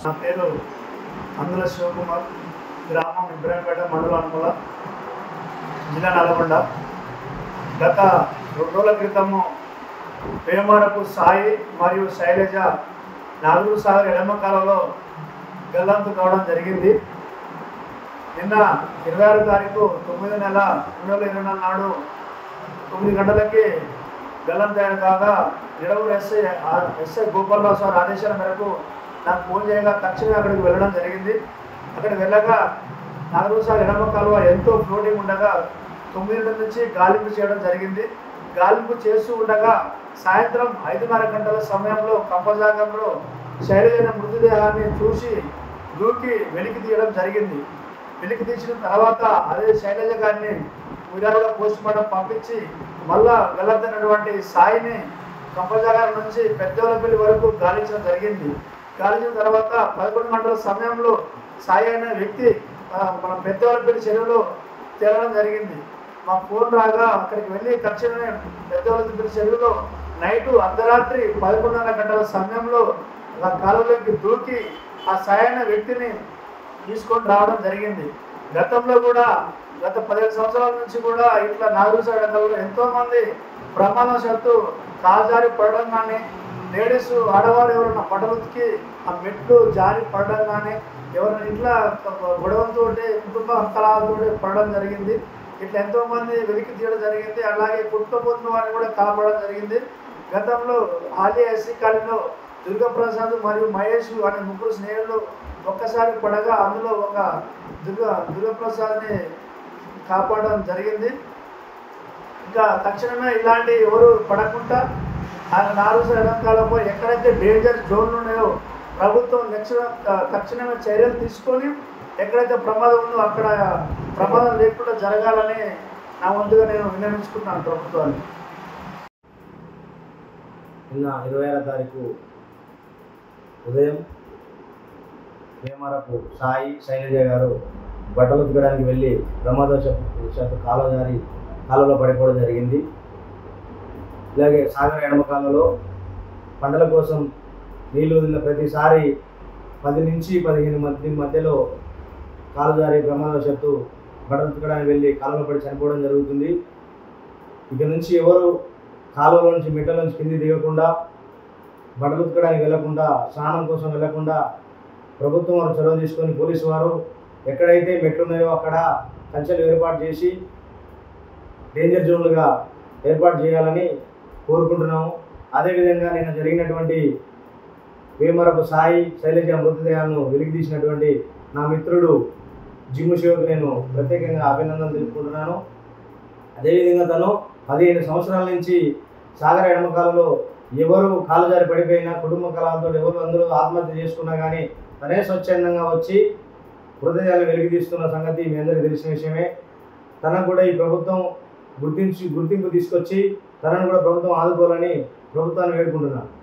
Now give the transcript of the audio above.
నా పేరు అందుల శివకుమార్ గ్రామం ఇబ్రాహీంపేట మండలం అనుమల జిల్లా నల్గొండ గత రెండు రోజుల క్రితము వేమారపు సాయి మరియు శైలజ నాలుగు సాగర్ ఎడమ కాలంలో గల్లంతు కావడం జరిగింది నిన్న ఇరవై ఆరు తారీఖు తొమ్మిది నెల రెండు వేల ఇరవై నాలుగు నాడు తొమ్మిది గంటలకి గల్లంతు అయిన కాగా నిడవూరు ఎస్ఐ ఆ- ఎస్ఐ గోపాలరావు సార్ ఆదేశాల మేరకు నాకు ఫోన్ చేయగా తక్షణమే అక్కడికి వెళ్ళడం జరిగింది అక్కడికి వెళ్ళగా నాలుగు సార్లు ఎడమ కాలువ ఎంతో ఫ్లోటింగ్ ఉండగా తొమ్మిది నుంచి గాలింపు చేయడం జరిగింది గాలింపు చేస్తూ ఉండగా సాయంత్రం ఐదున్నర గంటల సమయంలో కంపజాగంలో శైలజైన మృతదేహాన్ని చూసి దూకి వెలికి తీయడం జరిగింది వెలికి తీసిన తర్వాత అదే శైలజ గారిని విరాళ పోస్ట్ మార్టం పంపించి మళ్ళా గల్లంతైనటువంటి సాయిని కంపజాగారం నుంచి పెద్దోలపల్లి వరకు గాలించడం జరిగింది గాలించిన తర్వాత పదకొండు గంటల సమయంలో సాయి అనే వ్యక్తి ఆ, మన పెద్దోలపల్లి చెరువులో తేలడం జరిగింది మా ఫోన్ రాగా అక్కడికి వెళ్ళి తక్షణమే పెద్దోలపల్లి చెరువులో నైట్ అర్ధరాత్రి పదకొండున్నర గంటల సమయంలో ఆ కాలువలోకి దూకి ఆ సాయి అనే వ్యక్తిని తీసుకొని రావడం జరిగింది గతంలో కూడా గత పదిహేను సంవత్సరాల నుంచి కూడా ఇట్లా నాలుగు సైడ్లలో ఎంతో మంది ప్రమాదవశాత్తు కాజారి పడడం కానీ లేడీస్ ఆడవారు ఎవరైనా బట్టలు ఉతికి ఆ మెట్లు జారి పడడం కానీ ఎవరైనా ఇంట్లో గొడవలతో కుటుంబ కళాలతో పడడం జరిగింది ఇట్లా ఎంతో మంది వెలికి తీయడం జరిగింది అలాగే కుట్టుకుపోతున్న వారిని కూడా కాపాడడం జరిగింది గతంలో ఆలయ ఎస్సీ కాలనీలో దుర్గాప్రసాద్ మరియు మహేష్ అనే ముగ్గురు స్నేహితులు ఒక్కసారి పడగా అందులో ఒక దుర్గా దుర్గాప్రసాద్ని కాపాడడం జరిగింది ఇంకా తక్షణమే ఇలాంటి ఎవరు పడకుండా ఆ నాలుగు సైడంకాలపై ఎక్కడైతే డేంజర్ జోన్లు ఉన్నాయో ప్రభుత్వం నెక్స్ట్ తక్షణమే చర్యలు తీసుకొని ఎక్కడైతే ప్రమాదం ఉందో అక్కడ ప్రమాదం లేకుండా జరగాలని నా వంతుగా నేను విన్నవించుకుంటున్నాను ప్రభుత్వాన్ని నిన్న ఇరవై ఆరో తారీఖు ఉదయం వేమరపు సాయి శైలజ గారు బట్టలు ఉతకడానికి వెళ్ళి ప్రమాదవశాత్తు కాలువ జారి కాలువలో పడిపోవడం జరిగింది ఇలాగే సాగర్ ఎడమ కాలంలో పంటల కోసం నీళ్లు వదిలిన ప్రతిసారి పది నుంచి పదిహేను మంది మధ్యలో కాలు జారి ప్రమాదవశాత్తు బట్టలు ఉతకడానికి వెళ్ళి కాలువలో పడి చనిపోవడం జరుగుతుంది ఇక నుంచి ఎవరు కాలువలో నుంచి మిట్టల నుంచి కింది దిగకుండా బట్టలు ఉతకడానికి వెళ్లకుండా స్నానం కోసం వెళ్లకుండా ప్రభుత్వం వారు చొరవ తీసుకొని పోలీసు వారు ఎక్కడైతే మెట్లు ఉన్నాయో అక్కడ కంచెలు ఏర్పాటు చేసి డేంజర్ జోన్లుగా ఏర్పాటు చేయాలని కోరుకుంటున్నాము అదేవిధంగా నిన్న జరిగినటువంటి వేమరపు సాయి శైలజ మృతదేహాలను వెలికి తీసినటువంటి నా మిత్రుడు జిమ్ము శివకు నేను ప్రత్యేకంగా అభినందనలు తెలుపుకుంటున్నాను అదేవిధంగా తను పదిహేను సంవత్సరాల నుంచి సాగర ఎడమకాలలో ఎవరు కాలు జారి పడిపోయినా కుటుంబ కళాలతో ఎవరు అందరూ ఆత్మహత్య చేసుకున్నా కానీ తనే స్వచ్ఛందంగా వచ్చి మృతదేహాలను వెలికి తీస్తున్న సంగతి మీ అందరికీ తెలిసిన విషయమే తనకు కూడా ఈ ప్రభుత్వం గుర్తించి గుర్తింపు తీసుకొచ్చి తనను కూడా ప్రభుత్వం ఆదుకోవాలని ప్రభుత్వాన్ని వేడుకుంటున్నాను